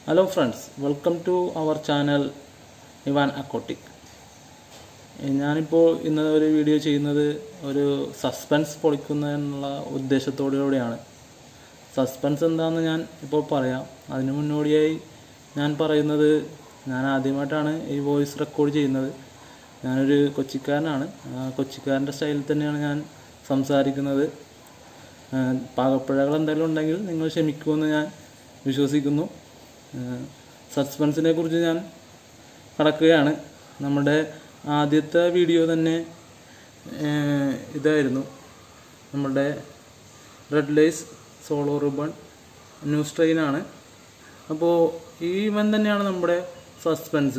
hello friends welcome to our channel ഇവാൻ അക്കോട്ടിക് ഞാനിപ്പോൾ ഇന്ന് ഒരു വീഡിയോ ചെയ്യുന്നത് ഒരു സസ്പെൻസ് പൊളിക്കുന്നതിനുള്ള ഉദ്ദേശത്തോടുകൂടിയാണ് സസ്പെൻസ് എന്താണെന്ന് ഞാൻ ഇപ്പോൾ പറയാം അതിനു മുന്നോടിയായി ഞാൻ പറയുന്നത് ഞാൻ ആദ്യമായിട്ടാണ് ഈ വോയിസ് റെക്കോർഡ് ചെയ്യുന്നത് ഞാനൊരു കൊച്ചിക്കാരനാണ് ആ കൊച്ചിക്കാരൻ്റെ സ്റ്റൈലിൽ തന്നെയാണ് ഞാൻ സംസാരിക്കുന്നത് ആ, പാകപ്പിഴകൾ എന്തെങ്കിലും ഉണ്ടെങ്കിൽ നിങ്ങൾ ക്ഷമിക്കുമെന്ന് ഞാൻ വിശ്വസിക്കുന്നു സസ്പെൻസിനെ കുറിച്ച് ഞാൻ കടക്കുകയാണ് നമ്മുടെ ആദ്യത്തെ വീഡിയോ തന്നെ ആ, ഇതായിരുന്നു നമ്മുടെ red lies solo ribbon news ട്രെയിനാണ് അപ്പോൾ ഈ ഇവൻ തന്നെയാണ് നമ്മുടെ സസ്പെൻസ്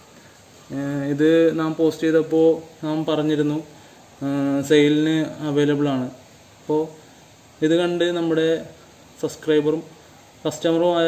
ഏഹ് ഇത് നാം പോസ്റ്റ് ചെയ്തപ്പോൾ നാം പറഞ്ഞിരുന്നു സെയിലിന് അവൈലബിൾ ആണ് അപ്പോൾ ഇത് കണ്ട് നമ്മുടെ സബ്സ്ക്രൈബറും കസ്റ്റമറുമായ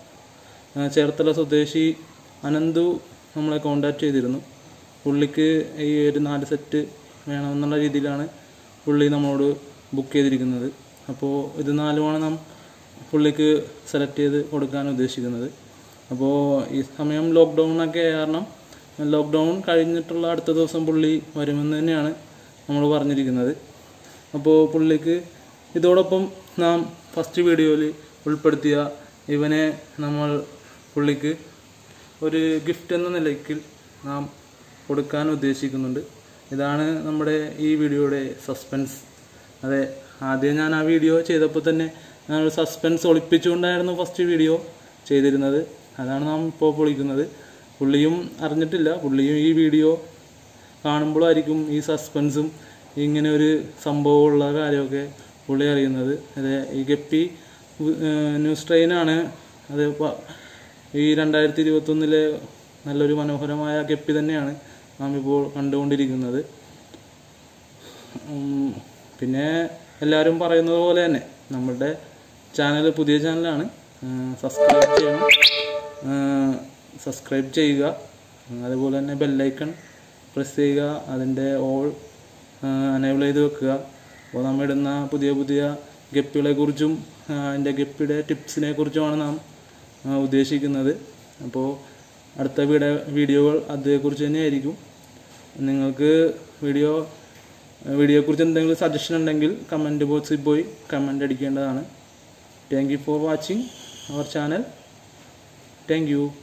ഏഹ് ചേർത്തല സ്വദേശി അനന്തു നമ്മളെ കോണ്ടാക്ട് ചെയ്തിരുന്നു പുള്ളിക്ക് ഈ ഒരു നാല് സെറ്റ് വേണമെന്നുള്ള രീതിയിലാണ് പുള്ളി നമ്മളോട് ബുക്ക് ചെയ്തിരിക്കുന്നത് അപ്പോൾ ഇത് നാലുമാണ് നാം പുള്ളിക്ക് സെലക്ട് ചെയ്ത് കൊടുക്കാൻ ഉദ്ദേശിക്കുന്നത് അപ്പോൾ ഈ സമയം ലോക്ക്ഡൗൺ ഒക്കെ കാരണം ലോക്ക്ഡൗൺ കഴിഞ്ഞിട്ടുള്ള അടുത്ത ദിവസം പുള്ളി വരുമെന്ന് തന്നെയാണ് നമ്മൾ പറഞ്ഞിരിക്കുന്നത് അപ്പോൾ പുള്ളിക്ക് ഇതോടൊപ്പം നാം ഫസ്റ്റ് വീഡിയോയിൽ ഉൾപ്പെടുത്തിയ ഇവനെ നമ്മൾ പുള്ളിക്ക് ഒരു ഗിഫ്റ്റ് എന്ന നിലയ്ക്ക് നാം കൊടുക്കാൻ ഉദ്ദേശിക്കുന്നുണ്ട് ഇതാണ് നമ്മുടെ ഈ വീഡിയോയുടെ സസ്പെൻസ് അതെ ആദ്യം ഞാൻ ആ വീഡിയോ ചെയ്തപ്പോൾ തന്നെ ഞാനൊരു സസ്പെൻസ് ഒളിപ്പിച്ചുകൊണ്ടായിരുന്നു ഫസ്റ്റ് വീഡിയോ ചെയ്തിരുന്നത് അതാണ് നാം ഇപ്പോൾ പൊളിക്കുന്നത് പുള്ളിയും അറിഞ്ഞിട്ടില്ല പുള്ളിയും ഈ വീഡിയോ കാണുമ്പോഴായിരിക്കും ഈ സസ്പെൻസും ഇങ്ങനെ ഒരു സംഭവമുള്ള കാര്യമൊക്കെ പുള്ളി അറിയുന്നത് അതെ ഈ ഗപ്പി ഏഹ്, ന്യൂസ് ട്രെയിനാണ് അത് പ- ഈ രണ്ടായിരത്തി ഇരുപത്തൊന്നിലെ നല്ലൊരു മനോഹരമായ ഗപ്പി തന്നെയാണ് നാം ഇപ്പോൾ കണ്ടുകൊണ്ടിരിക്കുന്നത് ഉം, പിന്നെ എല്ലാവരും പറയുന്നത് പോലെ തന്നെ നമ്മളുടെ ചാനൽ പുതിയ ചാനലാണ് സബ്സ്ക്രൈബ് ചെയ്യണം സബ്സ്ക്രൈബ് ചെയ്യുക അതുപോലെ തന്നെ ബെല്ലൈക്കൺ പ്രസ് ചെയ്യുക അതിൻ്റെ ഓൾ അനേബിൾ ചെയ്ത് വെക്കുക അപ്പോൾ നമ്മൾ ഇടുന്ന പുതിയ പുതിയ ഗപ്പികളെക്കുറിച്ചും ആ, അതിൻ്റെ ഗപ്പിയുടെ ടിപ്സിനെ കുറിച്ചുമാണ് നാം ആ, ഉദ്ദേശിക്കുന്നത് അപ്പോൾ അടുത്ത വീഡിയോ വീഡിയോകൾ അതേക്കുറിച്ച് തന്നെയായിരിക്കും നിങ്ങൾക്ക് വീഡിയോ വീഡിയോയെക്കുറിച്ച് എന്തെങ്കിലും സജഷൻ ഉണ്ടെങ്കിൽ കമൻറ്റ് ബോക്സിൽ പോയി കമൻ്റ് അടിക്കേണ്ടതാണ് thank you for watching our channel thank U